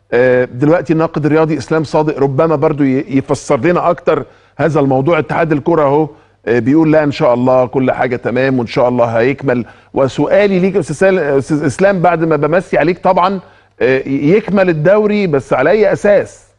آه، دلوقتي الناقد الرياضي اسلام صادق ربما برضو ي- يفسر لنا اكتر هذا الموضوع اتحاد الكره اهو آه، بيقول لا ان شاء الله كل حاجه تمام وان شاء الله هيكمل وسؤالي ليك يا استاذ سال- استاذ اسلام بعد ما بمسي عليك طبعا آه، يكمل الدوري بس على اي اساس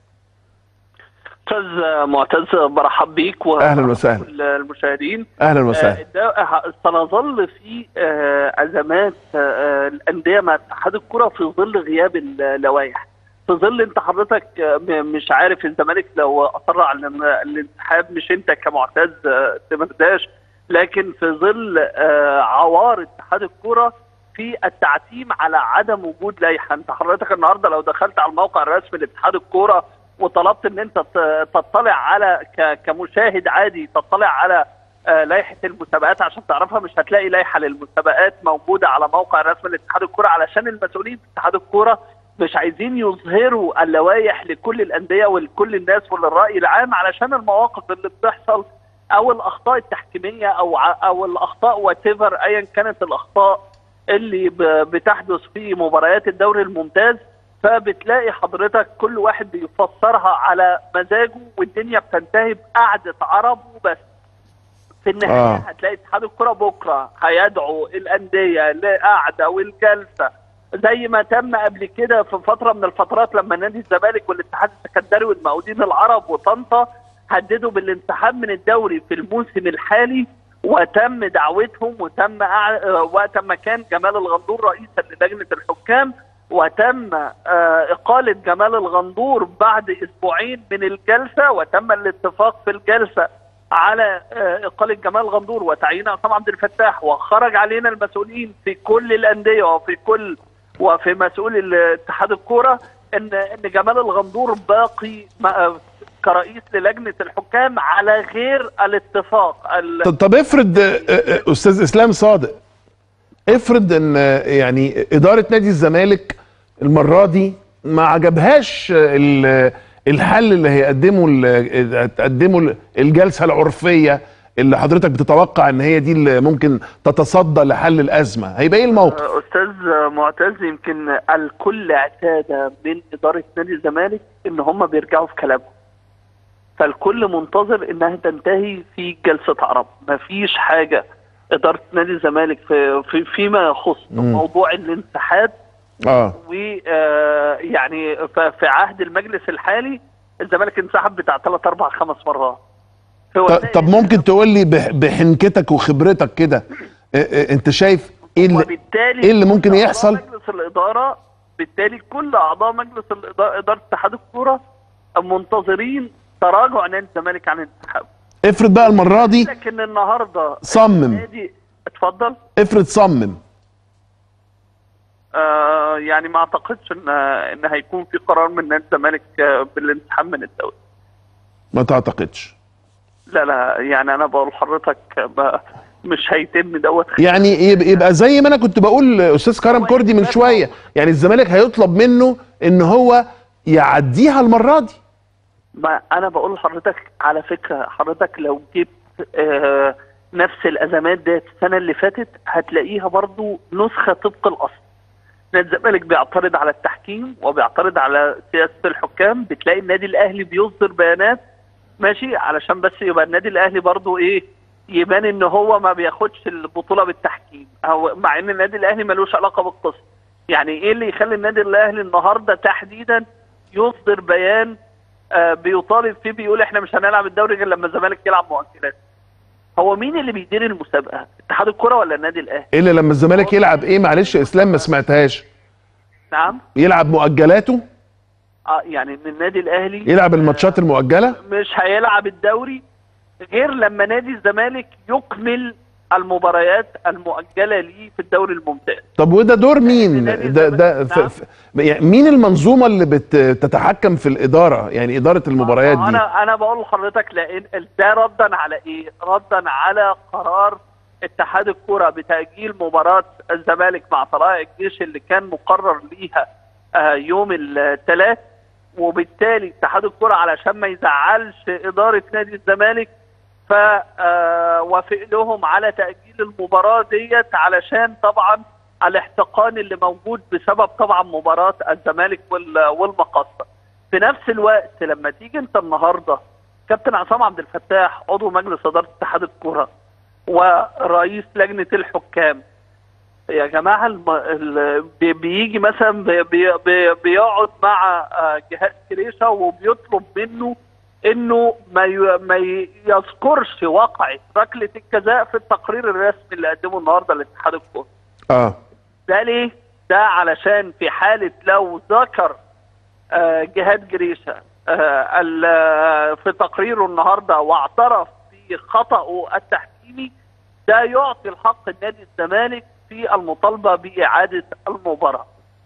استاذ معتز برحب بيك أهلاً وسهلاً. وكل المشاهدين اهلا وسهلا آه، ده- سنظل في آه، ازمات آه، الانديه مع اتحاد الكره في ظل غياب اللوائح في ظل انت حضرتك آه، م- مش عارف الزمالك لو اصر على الان- الانسحاب مش انت كمعتز آه، تمرداش لكن في ظل آه، عوار اتحاد الكره في التعتيم على عدم وجود لائحه انت حضرتك النهارده لو دخلت على الموقع الرسمي لاتحاد الكوره وطلبت ان انت ت- تطلع على ك- كمشاهد عادي تطلع على آه، لائحه المسابقات عشان تعرفها مش هتلاقي لائحه للمسابقات موجوده على موقع رسمي لاتحاد الكوره علشان المسؤولين في اتحاد الكوره مش عايزين يظهروا اللوائح لكل الانديه ولكل الناس وللراي العام علشان المواقف اللي بتحصل او الاخطاء التحكيميه او ع- او الاخطاء وات ايا كانت الاخطاء اللي ب- بتحدث في مباريات الدوري الممتاز فبتلاقي حضرتك كل واحد بيفسرها على مزاجه والدنيا بتنتهي بقعده عرب وبس في النهايه آه. آه. هتلاقي اتحاد الكره بكره هيدعو الانديه لقعده والجلسه زي ما تم قبل كده في فتره من الفترات لما نادي الزمالك والاتحاد السكندري والمقاولين العرب وطنطا هددوا بالانسحاب من الدوري في الموسم الحالي وتم دعوتهم وتم أع- آه، وقت ما كان جمال الغندور رئيسا للجنه الحكام وتم آه، اقاله جمال الغندور بعد اسبوعين من الجلسه وتم الاتفاق في الجلسه على آه، اقاله جمال غندور وتعيين عصام عبد الفتاح وخرج علينا المسؤولين في كل الانديه وفي كل وفي مسؤول اتحاد الكوره ان ان جمال الغندور باقي م- كرئيس للجنه الحكام على غير الاتفاق ال- طب- طب افرض آه، آه، استاذ اسلام صادق افرض ان آه، يعني اداره نادي الزمالك المره دي ما عجبهاش آه، ال- الحل اللي هيقدمه ال- هتقدمه الجلسه العرفيه اللي حضرتك بتتوقع ان هي دي اللي ممكن تتصدى لحل الازمه هيبقى ايه الموقف استاذ معتز يمكن الكل اعتاد من اداره نادي الزمالك ان هم بيرجعوا في كلامهم فالكل منتظر انها تنتهي في جلسه عرب مفيش حاجه اداره نادي الزمالك في, في فيما يخص مم. موضوع الانسحاب اه ويعني في عهد المجلس الحالي الزمالك انسحب بتاع ثلاث اربع خمس مرات هو ط- طب ممكن تقول لي بح- بحنكتك وخبرتك كده آه، آه، انت شايف ايه اللي وبالتالي إيه اللي ممكن كل أعضاء يحصل؟ مجلس الاداره بالتالي كل اعضاء مجلس الاداره اداره اتحاد الكوره منتظرين تراجع نادي الزمالك عن الانسحاب افرض بقى المره دي لكن النهارده صمم نادي اتفضل افرض صمم آه يعني ما اعتقدش ان ان هيكون في قرار من نادي الزمالك آه، بالانسحاب من الدوري ما تعتقدش لا لا يعني انا بقول لحضرتك ما- مش هيتم دوت يعني يبقى, يبقى زي ما انا كنت بقول استاذ كرم هو كردي من إنسان شويه يعني الزمالك هيطلب منه ان هو يعديها المره دي ما انا بقول لحضرتك على فكره حضرتك لو جبت آه نفس الازمات ديت السنه اللي فاتت هتلاقيها برضو نسخه طبق الاصل نادي الزمالك بيعترض على التحكيم وبيعترض على سياسه الحكام بتلاقي النادي الاهلي بيصدر بيانات ماشي علشان بس يبقى النادي الاهلي برضو ايه يبان ان هو ما بياخدش البطوله بالتحكيم او مع ان النادي الاهلي ملوش علاقه بالقصه يعني ايه اللي يخلي النادي الاهلي النهارده تحديدا يصدر بيان آه بيطالب فيه بيقول احنا مش هنلعب الدوري غير لما الزمالك يلعب مؤجلات هو مين اللي بيدير المسابقه اتحاد الكره ولا النادي الاهلي الا لما الزمالك يلعب ايه معلش يا اسلام ما سمعتهاش نعم يلعب مؤجلاته اه يعني ان النادي الاهلي يلعب الماتشات المؤجله مش هيلعب الدوري غير لما نادي الزمالك يكمل المباريات المؤجله ليه في الدوري الممتاز طب وده دور مين نادي ده ده الزمالك- ف... ف... يعني مين المنظومه اللي بتتحكم في الاداره يعني اداره المباريات دي انا انا بقول لحضرتك لان ده ردا على ايه؟ ردا على قرار اتحاد الكره بتاجيل مباراه الزمالك مع طلائع الجيش اللي كان مقرر ليها آه، يوم الثلاث وبالتالي اتحاد الكره علشان ما يزعلش اداره نادي الزمالك فوافق لهم على تاجيل المباراه ديت علشان طبعا الاحتقان اللي موجود بسبب طبعا مباراه الزمالك وال- والمقصه في نفس الوقت لما تيجي انت النهارده كابتن عصام عبد الفتاح عضو مجلس اداره اتحاد الكره ورئيس لجنه الحكام يا جماعه الم... ال... بي- بيجي مثلا بي... بي... بي... بيقعد مع آه، جهاز كريشه وبيطلب منه انه ما ي... ما ي- يذكرش واقعة ركله الجزاء في التقرير الرسمي اللي قدمه النهارده لاتحاد الكوره اه ده ليه؟ ده علشان في حالة لو ذكر آه، جهاد جريشة آه، ال- آه، في تقريره النهارده واعترف بخطأه التحكيمي ده يعطي الحق النادي الزمالك في المطالبة بإعادة المباراة.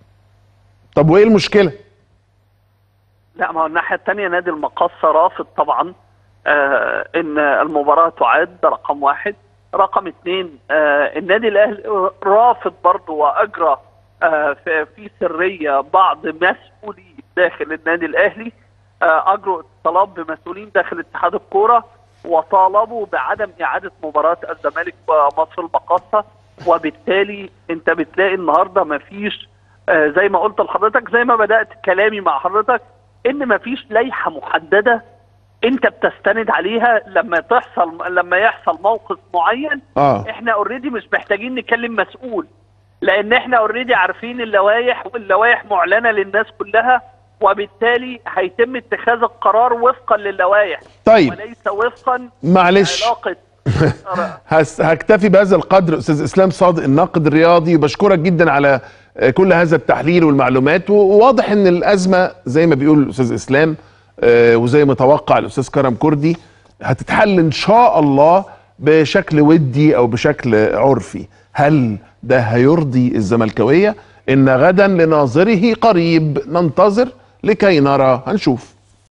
طب وايه المشكله لا ما هو الناحية الثانية نادي المقصة رافض طبعا آه ان المباراة تعاد ده رقم واحد رقم اثنين آه النادي الاهلي رافض برضه واجرى آه في, في سرية بعض مسؤولي داخل النادي الاهلي آه اجروا اتصالات بمسؤولين داخل اتحاد الكورة وطالبوا بعدم اعادة مباراة الزمالك ومصر المقاصة وبالتالي انت بتلاقي النهارده مفيش آه زي ما قلت لحضرتك زي ما بدات كلامي مع حضرتك ان مفيش لائحه محدده انت بتستند عليها لما تحصل لما يحصل موقف معين اه احنا اوريدي مش محتاجين نكلم مسؤول لان احنا اوريدي عارفين اللوائح واللوائح معلنه للناس كلها وبالتالي هيتم اتخاذ القرار وفقا للوائح طيب وليس وفقا معلش علاقه هس- هكتفي بهذا القدر استاذ اسلام صادق الناقد الرياضي وبشكرك جدا على آه، كل هذا التحليل والمعلومات وواضح ان الازمه زي ما بيقول الاستاذ اسلام آه، وزي ما توقع الاستاذ كرم كردي هتتحل ان شاء الله بشكل ودي او بشكل عرفي هل ده هيرضي الزملكاويه ان غدا لناظره قريب ننتظر لكي نرى هنشوف